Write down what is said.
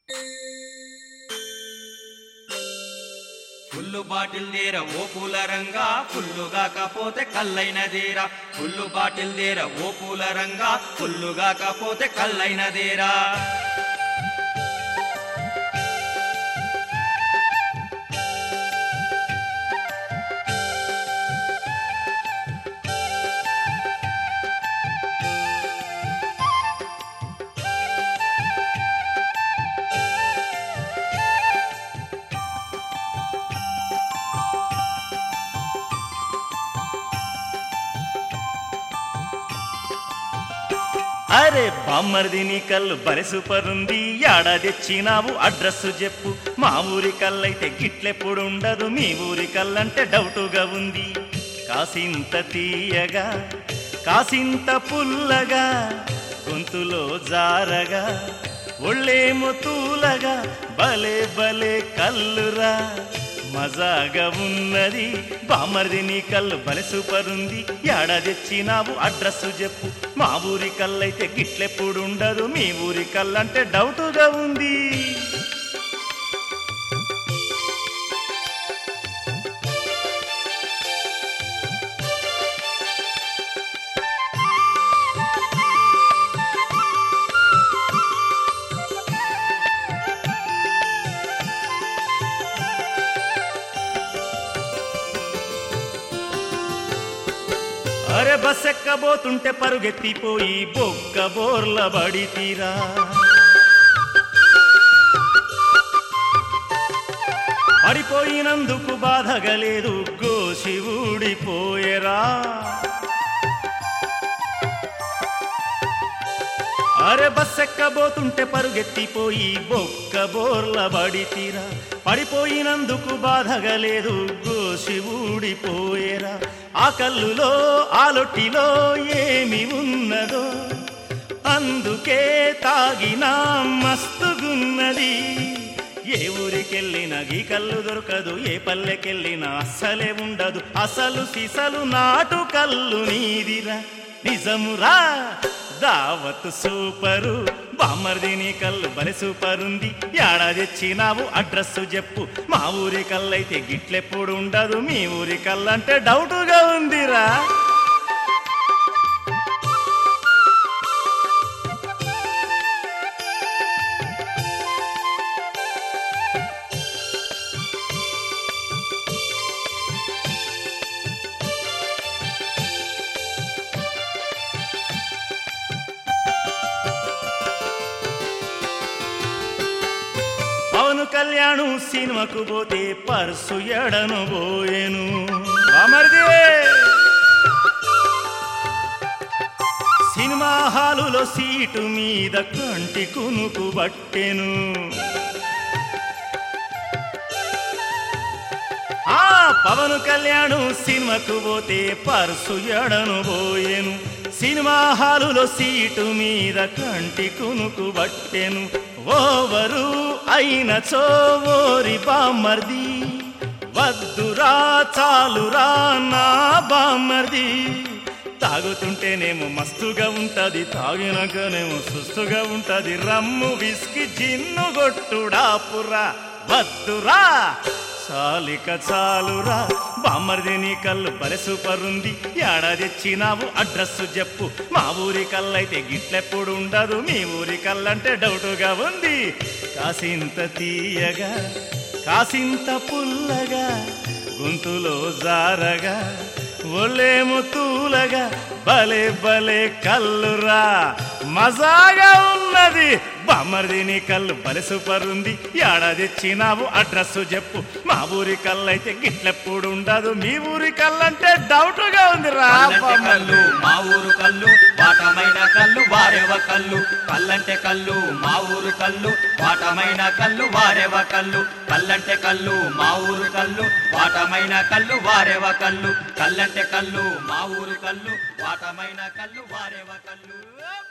full bottle దేర ఓ పూల Ranga full కాకపోతే కల్లైన దేరా full bottle దేర ఓ పూల రంగా ఫుల్లు కాకపోతే కల్లైన దేరా అరే బామ్మర్ది నీ కళ్ళు బరి సూపర్ ఉంది యాడా తెచ్చినావు అడ్రస్ చెప్పు మా ఊరి కళ్ళైతే గిట్లెప్పుడు ఉండదు మీ ఊరి కళ్ళంటే డౌటుగా ఉంది కాసింత తీయగా కాసింత పుల్లగా గొంతులో జారగా ఒళ్ళేమో తూలగా భలే భలే కల్లురా మజాగా ఉన్నది బామర్ది నీ కళ్ళు బలి సూపర్ ఉంది యాడా తెచ్చినావు అడ్రస్ చెప్పు మా ఊరి కళ్ళైతే గిట్లెప్పుడు ఉండదు మీ ఊరి కళ్ళంటే డౌటుగా ఉంది అరే బస్ ఎక్కబోతుంటే పరుగెత్తిపోయి బొక్క బోర్ల బడి తీరా పడిపోయినందుకు బాధగలేదు గోసి ఊడిపోయేరా అరే బస్ ఎక్కబోతుంటే పరుగెత్తిపోయి బొక్క బోర్ల బడి తీరా పడిపోయినందుకు బాధగా లేదు గోసి ఊడిపోయేరా ఆ కల్లులో ఆ లొట్టిలో ఏమి ఉన్నదో అందుకే తాగినా మస్తుగున్నది ఏ ఊరికెళ్ళినా ఈ కళ్ళు దొరకదు ఏ పల్లెకెళ్ళినా అస్సలే ఉండదు అసలు సిసలు నాటు కళ్ళు నీదిరా నిజమురా దావత్ సూపరు బామ్మర్ది నీ కళ్ళు బలి సూపర్ ఉంది యాడా తెచ్చినావు అడ్రస్ చెప్పు మా ఊరి కళ్ళైతే గిట్లెప్పుడు ఉండదు మీ ఊరి కళ్ళంటే డౌటుగా ఉందిరా పవన్ కళ్యాణ్ సినిమాకు పోతే పర్సు ఎడను పోయేను బామర్ది సినిమా హాలులో సీటు మీద కంటి కునుకు బట్టెను ఆ పవన్ కళ్యాణ్ సినిమాకు పోతే పర్సు ఎడను పోయేను సినిమా హాలులో సీటు మీద కంటి కునుకు బట్టెను ఓవరు అయిన చోవోరి బామ్మర్ది వద్దురా చాలురా నా బామ్మర్ది తాగుతుంటేనేమో మస్తుగా ఉంటది తాగినాకనేమో సుస్తుగా ఉంటది రమ్ము విస్కి జిన్ను గొట్టుడా పుర్రా వద్దురా చాలిక చాలురా బామ్మర్ది నీ కళ్ళు బలి సూపర్ ఉంది యాడా తెచ్చినావు అడ్రస్ చెప్పు మా ఊరి కళ్ళైతే గిట్లెప్పుడు ఉండదు మీ ఊరి కళ్ళంటే డౌటుగా ఉంది కాసింత తీయగా కాసింత పుల్లగా గొంతులో జారగా ఒళ్ళేమో తూలగా భలే భలే కల్లురా మజాగా ఉన్నది బామ్మర్ది నీ కళ్ళు బలి సూపర్ ఉంది యాడా తెచ్చినావు అడ్రస్ చెప్పు మా ఊరి కళ్ళైతే గిట్లెప్పుడు ఉండదు మీ ఊరి కళ్ళంటే డౌట్గా ఉంది రా కల్లంటే కళ్ళు మా ఊరు కళ్ళు వాటమైన కళ్ళు వారెవ కళ్ళు కల్లంటే కళ్ళు మా ఊరు కళ్ళు వాటమైన కళ్ళు వారెవ కళ్ళు కల్లంటే కళ్ళు మా ఊరు కళ్ళు వాటమైన కళ్ళు వారెవ కళ్ళు కల్లంటే కళ్ళు మా ఊరు కళ్ళు వాటమైన కళ్ళు వారెవ కళ్ళు